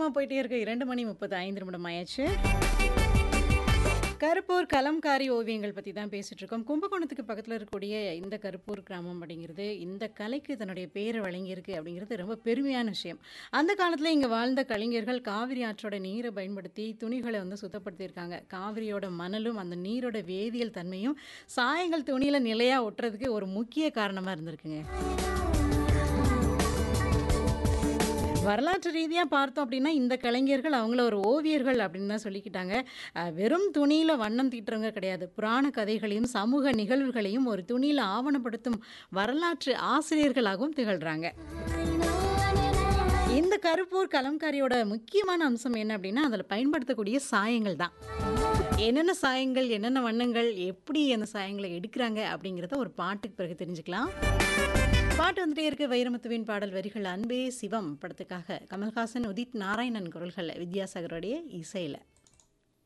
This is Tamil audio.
வேகமா போயிட்டே இருக்கு. 2 மணி 35 நிமிடம் ஆயாச்சு. கருப்பூர் கலம்காரி ஓவியங்கள் பத்தி தான் பேசிட்டு இருக்கோம். கும்பகோணத்துக்கு பக்கத்துல இருக்கக்கூடிய இந்த கருப்பூர் கிராமம் அப்படிங்கிறது, இந்த கலைக்கு தன்னுடைய பேர வழங்கியிருக்கு அப்படிங்கிறது ரொம்ப பெருமையான விஷயம். அந்த காலத்துல இங்க வாழ்ந்த கலைஞர்கள் காவிரி ஆற்றோட நீர பயன்படுத்தி துணிகள வந்து சுத்தப்படுத்தியிருக்காங்க. காவிரியோட மணலும், அந்த நீரோட வேதியியல் தன்மையும் சாயங்கள் துணியில நிலையா ஒட்டுறதுக்கு ஒரு முக்கிய காரணமா இருந்திருக்குங்க. வரலாற்று ரீதியா பார்த்தோம் அப்படின்னா, இந்த கலைஞர்கள் அவங்கள ஒரு ஓவியர்கள் அப்படின்னு தான் சொல்லிக்கிட்டாங்க. அ வெறும் துணியில வண்ணம் தீட்டுறவங்க கிடையாது. புராண கதைகளையும், சமூக நிகழ்வுகளையும் ஒரு துணியில ஆவணப்படுத்தும் வரலாற்று ஆசிரியர்களாகவும் திகழ்றாங்க. இந்த கருப்பூர் கலம்காரியோட முக்கியமான அம்சம் என்ன அப்படின்னா, அதில பயன்படுத்தக்கூடிய சாயங்கள் தான். என்னென்ன சாயங்கள், என்னென்ன வண்ணங்கள், எப்படி அந்த சாயங்கள எடுக்குறாங்க அப்படிங்கிறத ஒரு பாட்டுக்கு பிறகு தெரிஞ்சுக்கலாம். பாட்டு வந்துட்டே இருக்கு. வைரமுத்துவின் பாடல் வரிகள் "அன்பே சிவம்" படத்துக்காக கமல்ஹாசன், உதித் நாராயணன் குரல்கள்ல, வித்யாசாகருடைய இசையில.